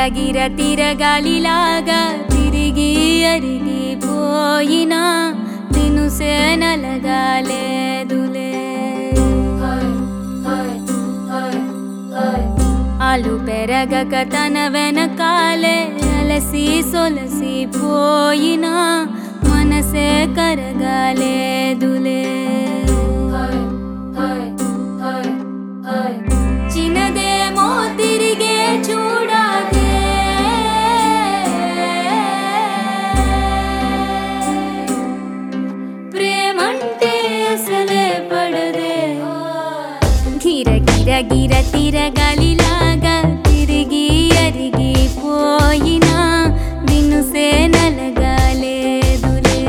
గిర తిరగాలిలాగా తిరిగి అరిగిపోయినా దినుసే నలగాలేదులే ఆలు పెరగక తన వెనకాలే అలసి సొలసి పోయినా మనసే కరగాలేదులే చిన్నదేమో తిరిగే చూడాదే ప్రేమంటే అసలే పడదే గిర గిర గిర తిరగలిలాగా తిరిగి అరిగి పోయినా దినుసే నలగాలేదులే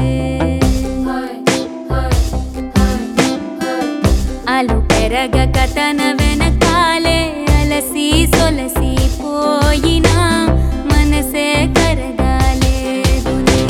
అలు పెరగక తన వెనకాలే అలసి సొలసి పోయినా మనసే కరగాలేదులే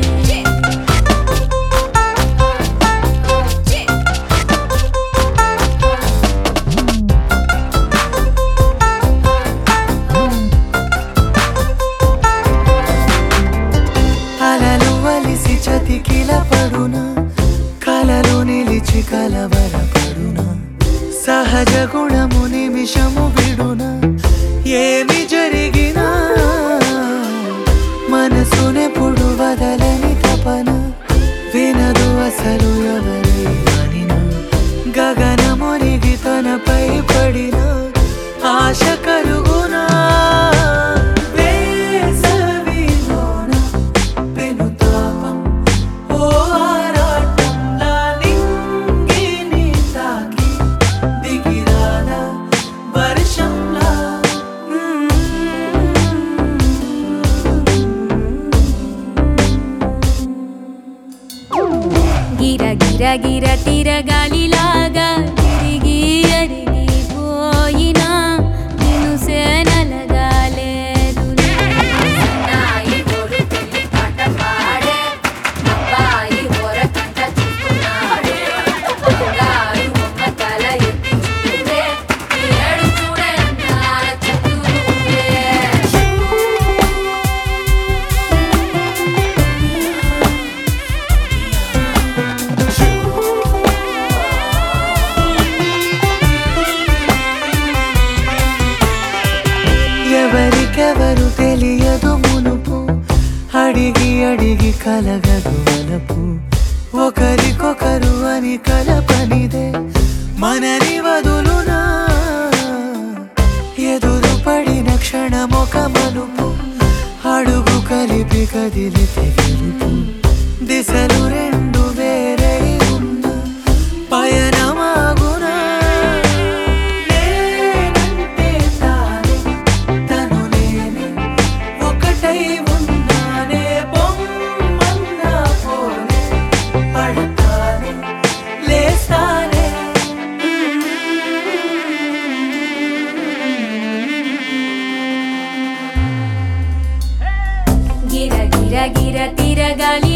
అలలు వలిసి చతికిల పడున కలలు నిలిచి కలవర పడున సహజ గుణము నిమిషము విడున ఏమి జరిగినా మనసునెప్పుడు వదలని తపన వినదు అసలు ఎవరి అనిన గగనమునిగి తనపై పడిన ఆశ కలుగునా వేసవిలోన పెనుతాపం ఓ ఆరాటంలా నింగిని తాకి దిగిరాదా వర్షంలా గిర గిర గిర తిరగాలిలాగా తిరిగి అరిగి పోయినా దినుసే నలగాలేదులే నాయి గోరి పిల్లి పాట పాడే అబ్బాయి ఓరకంట చూస్తున్నాడే బంగారు బొమ్మ తల ఎత్తి చూడే ఏడు చూడే నాల చుట్టూరే ఎవరికెవరు తెలియదు మునుపు అడిగి అడిగి కలగదు వలపు ఒకరికొకరు అని కలపనిదే మనని వదులునా ఎదురు పడిన క్షణమొక మలుపు అడుగు కలిపి కదిలితే గెలుపు దిశలు రెండు వేరై ఉన్న పయనమాగునా నేనంటే తానే తను నేనే ఒకటై ఉన్నానే బొమ్మన్నా పోనే పడతానే లేస్తానే గిర గిర గిర తిరగాలి